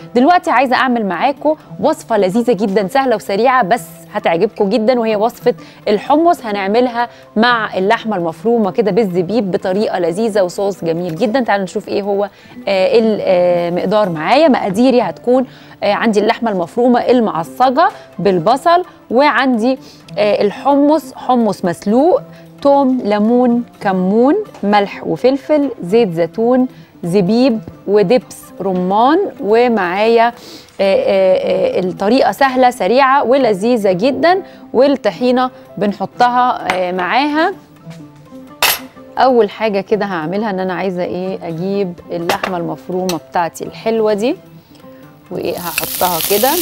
دلوقتي عايزه اعمل معاكم وصفه لذيذه جدا سهله وسريعه بس هتعجبكم جدا وهي وصفه الحمص هنعملها مع اللحمه المفرومه كده بالزبيب بطريقه لذيذه وصوص جميل جدا تعالوا نشوف ايه هو آه المقدار معايا مقاديري هتكون آه عندي اللحمه المفرومه المعصجه بالبصل وعندي آه الحمص حمص مسلوق توم ليمون كمون ملح وفلفل زيت زيتون زبيب ودبس رمان ومعايا الطريقة سهلة سريعة ولذيذة جدا والطحينة بنحطها معاها أول حاجة كده هعملها إن أنا عايزة إيه أجيب اللحمة المفرومة بتاعتي الحلوة دي وإيه هحطها كده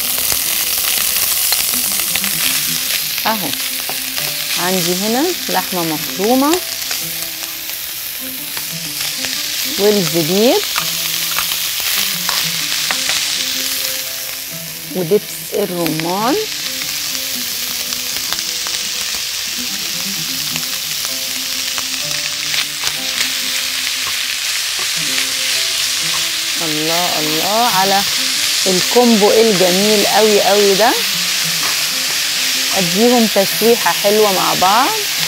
أهو عندي هنا لحمة مفرومة والزبيب ودبس الرمان الله الله على الكومبو الجميل قوي قوي ده اديهم تشويحه حلوه مع بعض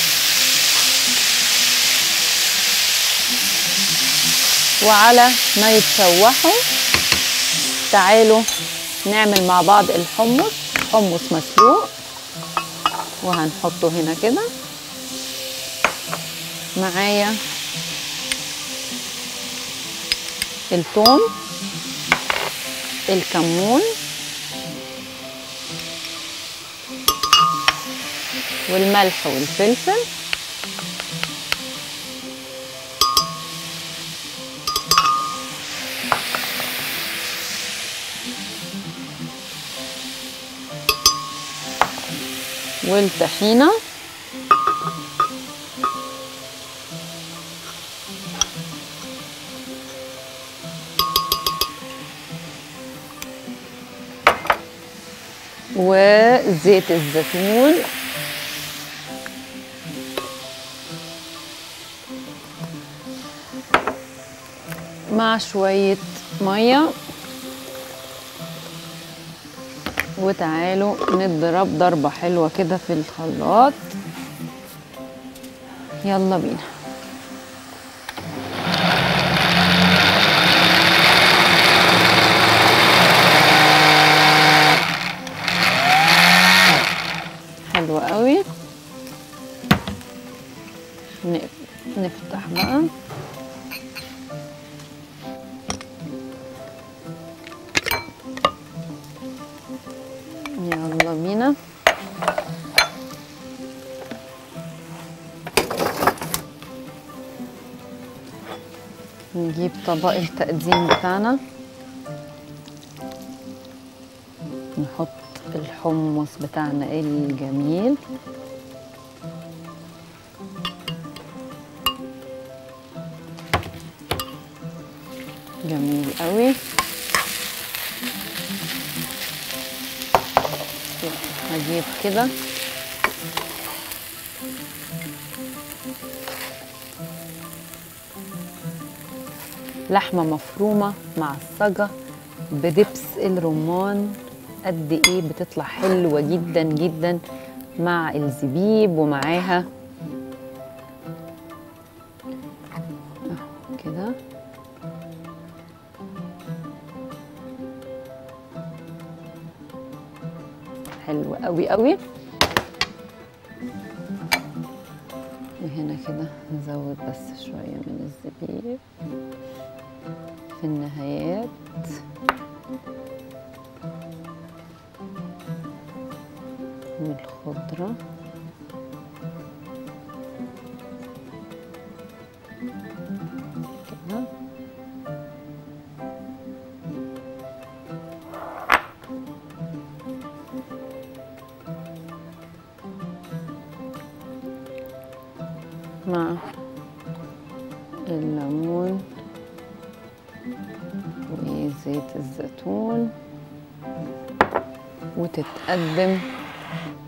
وعلى ما يتشوحوا تعالوا نعمل مع بعض الحمص حمص مسلوق وهنحطه هنا كده معايا الثوم الكمون والملح والفلفل والطحينة وزيت الزيتون مع شوية مية وتعالوا نضرب ضربة حلوة كده في الخلاط يلا بينا حلوة قوي نفتح بقى يلا بينا نجيب طبق التقديم بتاعنا نحط الحمص بتاعنا الجميل جميل قوي هجيب كده لحمة مفرومة معصجة بدبس الرمان قد ايه بتطلع حلوة جدا جدا مع الزبيب ومعاها كده حلو قوي قوي وهنا كده نزود بس شوية من الزبيب في النهايات من الخضرة كده مع الليمون وزيت الزيتون وتتقدم